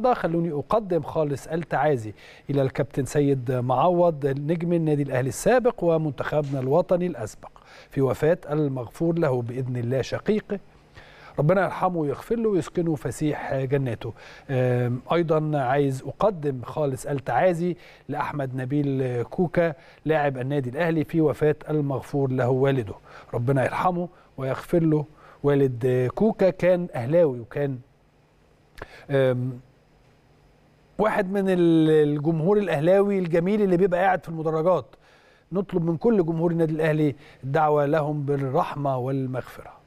النهارده خلوني اقدم خالص التعازي الى الكابتن سيد معوض نجم النادي الاهلي السابق ومنتخبنا الوطني الاسبق في وفاه المغفور له باذن الله شقيقه ربنا يرحمه ويغفر له ويسكنه فسيح جناته ايضا عايز اقدم خالص التعازي لاحمد نبيل كوكا لاعب النادي الاهلي في وفاه المغفور له والده ربنا يرحمه ويغفر له والد كوكا كان اهلاوي وكان واحد من الجمهور الاهلاوي الجميل اللي بيبقى قاعد في المدرجات نطلب من كل جمهور النادي الاهلي الدعوه لهم بالرحمه والمغفره